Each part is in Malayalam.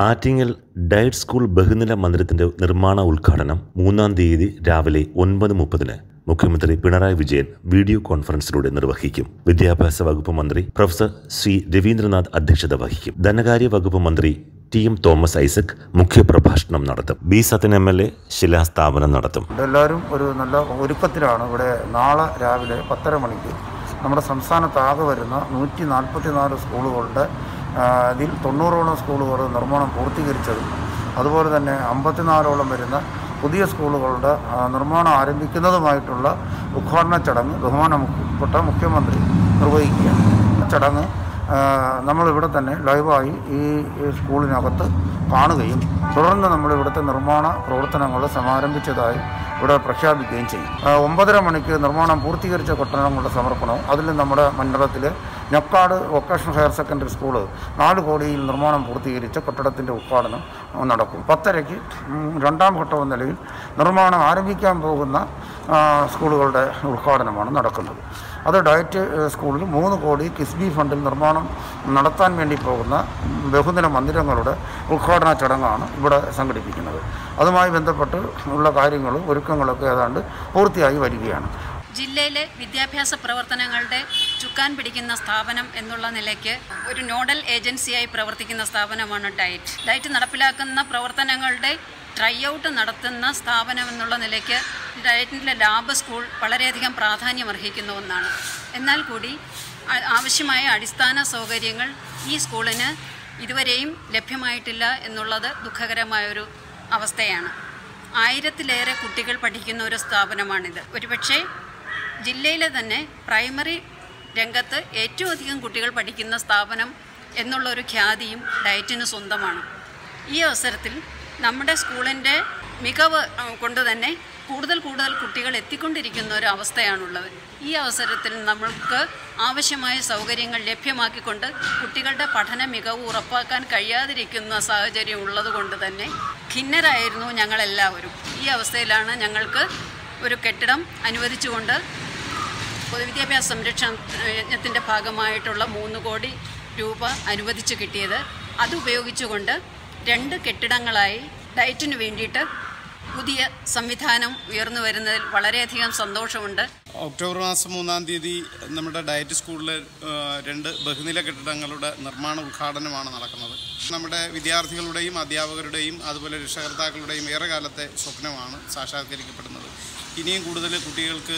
ആറ്റിങ്ങൽ ഡയറ്റ് സ്കൂൾ ബഹുനില മന്ദിരത്തിന്റെ നിർമ്മാണ ഉദ്ഘാടനം മൂന്നാം തീയതി രാവിലെ ഒൻപത് മുപ്പതിന് മുഖ്യമന്ത്രി പിണറായി വിജയൻ വീഡിയോ കോൺഫറൻസിലൂടെ നിർവഹിക്കും വിദ്യാഭ്യാസ വകുപ്പ് മന്ത്രി പ്രൊഫസർ സി രവീന്ദ്രനാഥ് അധ്യക്ഷത വഹിക്കും ധനകാര്യ വകുപ്പ് മന്ത്രി ടി എം തോമസ് ഐസക് മുഖ്യപ്രഭാഷണം നടത്തും B Sathyan M L A ശിലാസ്ഥാപനം നടത്തും എല്ലാവരും ഒരു നല്ല ഒരുക്കത്തിലാണ് ഇവിടെ നാളെ രാവിലെ പത്തര മണിക്ക് നമ്മുടെ സംസ്ഥാനത്താകെ വരുന്ന നൂറ്റി നാൽപ്പത്തി നാല് സ്കൂളുകളുടെ ആ, ഇതിൽ തൊണ്ണൂറോളം സ്കൂളുകൾ നിർമ്മാണം പൂർത്തീകരിച്ചതും അതുപോലെ തന്നെ അമ്പത്തിനാലോളം വരുന്ന പുതിയ സ്കൂളുകളുടെ ആ, നിർമ്മാണം ആരംഭിക്കുന്നതുമായിട്ടുള്ള ഉദ്ഘാടന ചടങ്ങ് ബഹുമാനപ്പെട്ട മുഖ്യമന്ത്രി നിർവഹിക്കുകയാണ് ചടങ്ങ് ആ, നമ്മളിവിടെ തന്നെ ലൈവായി ഈ ഈ സ്കൂളിനകത്ത് കാണുകയും തുടർന്ന് നമ്മൾ ഇവിടുത്തെ നിർമ്മാണ പ്രവർത്തനങ്ങൾ സമാരംഭിച്ചതായി ഇവിടെ പ്രഖ്യാപിക്കുകയും ചെയ്യും ആ, ഒമ്പതര മണിക്ക് നിർമ്മാണം പൂർത്തീകരിച്ച കെട്ടിടങ്ങളുടെ സമർപ്പണവും അതിൽ നമ്മുടെ മണ്ഡലത്തിലെ Njakkad vocational higher secondary school നാല് കോടിയിൽ നിർമ്മാണം പൂർത്തീകരിച്ച കെട്ടിടത്തിൻ്റെ ഉദ്ഘാടനം നടക്കും പത്തരയ്ക്ക് ഉം, രണ്ടാം ഘട്ടം എന്ന നിലയിൽ നിർമ്മാണം ആരംഭിക്കാൻ പോകുന്ന ആ, സ്കൂളുകളുടെ ഉദ്ഘാടനമാണ് നടക്കുന്നത് അത് ഡയറ്റ് ഏഹ്, സ്കൂളിൽ മൂന്ന് കോടി കിസ്ബി ഫണ്ടിൽ നിർമ്മാണം നടത്താൻ വേണ്ടി പോകുന്ന ബഹുദിന മന്ദിരങ്ങളുടെ ഉദ്ഘാടന ചടങ്ങാണ് ഇവിടെ സംഘടിപ്പിക്കുന്നത് അതുമായി ബന്ധപ്പെട്ട് ഉള്ള കാര്യങ്ങളും ഒരുക്കങ്ങളൊക്കെ ഏതാണ്ട് പൂർത്തിയായി വരികയാണ് ജില്ലയിലെ വിദ്യാഭ്യാസ പ്രവർത്തനങ്ങളുടെ ചുക്കാൻ പിടിക്കുന്ന സ്ഥാപനം എന്നുള്ള നിലയ്ക്ക് ഒരു നോഡൽ ഏജൻസിയായി പ്രവർത്തിക്കുന്ന സ്ഥാപനമാണ് ഡയറ്റ് ഡയറ്റ് നടപ്പിലാക്കുന്ന പ്രവർത്തനങ്ങളുടെ ട്രൈ ഔട്ട് നടത്തുന്ന സ്ഥാപനം എന്നുള്ള നിലയ്ക്ക് ഡയറ്റിൻ്റെ ലാബ് സ്കൂൾ വളരെയധികം പ്രാധാന്യം അർഹിക്കുന്ന ഒന്നാണ് എന്നാൽ കൂടി ആ- ആവശ്യമായ അടിസ്ഥാന സൗകര്യങ്ങൾ ഈ സ്കൂളിന് ഇതുവരെയും ലഭ്യമായിട്ടില്ല എന്നുള്ളത് ദുഃഖകരമായൊരു അവസ്ഥയാണ് ആയിരത്തിലേറെ കുട്ടികൾ പഠിക്കുന്ന ഒരു സ്ഥാപനമാണിത് ഒരുപക്ഷെ ജില്ലയിലെ തന്നെ പ്രൈമറി രംഗത്ത് ഏറ്റവും അധികം കുട്ടികൾ പഠിക്കുന്ന സ്ഥാപനം എന്നുള്ളൊരു ഖ്യാതിയും ഡയറ്റിന് സ്വന്തമാണ് ഈ അവസരത്തിൽ നമ്മുടെ സ്കൂളിൻ്റെ മികവ് ആ, കൊണ്ട് തന്നെ കൂടുതൽ കൂടുതൽ കുട്ടികൾ എത്തിക്കൊണ്ടിരിക്കുന്ന ഒരു അവസ്ഥയാണുള്ളത് ഈ അവസരത്തിൽ നമ്മൾക്ക് ആവശ്യമായ സൗകര്യങ്ങൾ ലഭ്യമാക്കിക്കൊണ്ട് കുട്ടികളുടെ പഠന മികവ് ഉറപ്പാക്കാൻ കഴിയാതിരിക്കുന്ന സാഹചര്യം ഉള്ളതുകൊണ്ട് തന്നെ ഖിന്നരായിരുന്നു ഞങ്ങളെല്ലാവരും ഈ അവസ്ഥയിലാണ് ഞങ്ങൾക്ക് ഒരു കെട്ടിടം അനുവദിച്ചുകൊണ്ട് പൊതുവിദ്യാഭ്യാസ സംരക്ഷണത്തിൻ്റെ ഭാഗമായിട്ടുള്ള മൂന്ന് കോടി രൂപ അനുവദിച്ചു കിട്ടിയത് അത് ഉപയോഗിച്ചുകൊണ്ട് രണ്ട് കെട്ടിടങ്ങളായി ഡയറ്റിന് വേണ്ടിയിട്ട് പുതിയ സംവിധാനം ഉയർന്നു വരുന്നതിൽ വളരെയധികം സന്തോഷമുണ്ട് ഒക്ടോബർ മാസം മൂന്നാം തീയതി നമ്മുടെ ഡയറ്റ് സ്കൂളിലെ ആ, രണ്ട് ബഹുനില കെട്ടിടങ്ങളുടെ നിർമ്മാണ ഉദ്ഘാടനമാണ് നടക്കുന്നത് നമ്മുടെ വിദ്യാർത്ഥികളുടെയും അധ്യാപകരുടെയും അതുപോലെ രക്ഷകർത്താക്കളുടെയും ഏറെ കാലത്തെ സ്വപ്നമാണ് സാക്ഷാത്കരിക്കപ്പെടുന്നത് ഇനിയും കൂടുതൽ കുട്ടികൾക്ക്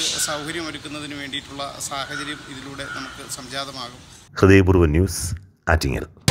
സൗകര്യമൊരുക്കുന്നതിന് വേണ്ടിയിട്ടുള്ള സാഹചര്യം ഇതിലൂടെ നമുക്ക് സംജാതമാകും ഹൃദയപൂർവ്വ ന്യൂസ് ആറ്റിങ്ങൽ